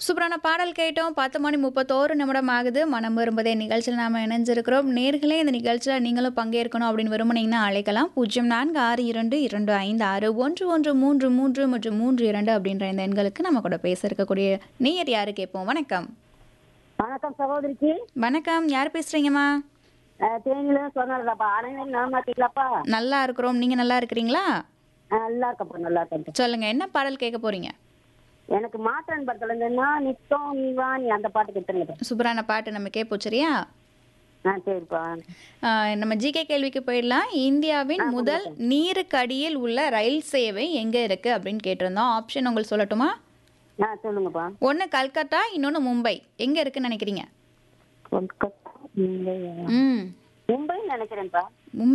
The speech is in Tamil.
சூப்பரான பாடல் கேட்டோம் பத்து மணி முப்பத்தோரு நிமிடம் ஆகுது மனம் விரும்பதே நிகழ்ச்சியில் நாம் இணைஞ்சிருக்கிறோம் நேர்களே இந்த நிகழ்ச்சியில் நீங்களும் பங்கேற்கணும் அப்படின்னு விரும்புனீங்கன்னா அழைக்கலாம் பூஜ்ஜியம் நான்கு ஆறு இரண்டு இரண்டு ஐந்து ஆறு ஒன்று ஒன்று மூன்று மூன்று மற்றும் மூன்று இரண்டு அப்படின்ற இந்த எண்களுக்கு நம்ம கூட பேச இருக்கக்கூடிய நேயர் யாரு கேட்போம் வணக்கம் வணக்கம் சகோதரிக்கு வணக்கம் யார் பேசுறீங்கம்மா அஹ், தேனியில சொன்னாருப்பா அனைவரும் நலமா இருக்கீங்களாப்பா நல்லா இருக்கிறோம் நீங்க நல்லா இருக்கிறீங்களா அஹ், நல்லா இருக்கப்பா நல்லா இருக்கேன் சொல்லுங்க என்ன பாடல் கேட்க போறீங்க எனக்கு மாற்றான் படத்துல இருந்துன்னா நித்தம் நீ வா நீ அந்த பாட்டு கேட்டுருங்க சூப்பரான பாட்டு நம்ம கேட்போம் சரியா ஆ சரிப்பா ஆஹ் நம்ம ஜிகே கேள்விக்கு போயிடலாம் இந்தியாவின் முதல் நீருக்கடியில் உள்ள ரயில் சேவை எங்க இருக்கு அப்படின்னு கேட்டிருந்தோம் ஆப்ஷன் உங்களுக்கு சொல்லட்டுமா ஆ சொல்லுங்கப்பா ஒன்று கல்கத்தா இன்னொன்று மும்பை எங்க இருக்குன்னு நினைக்கிறீங்க கொல்கத்தா மும்பை ம் மும்பைன்னு நினைக்கிறேன்ப்பா மும்பை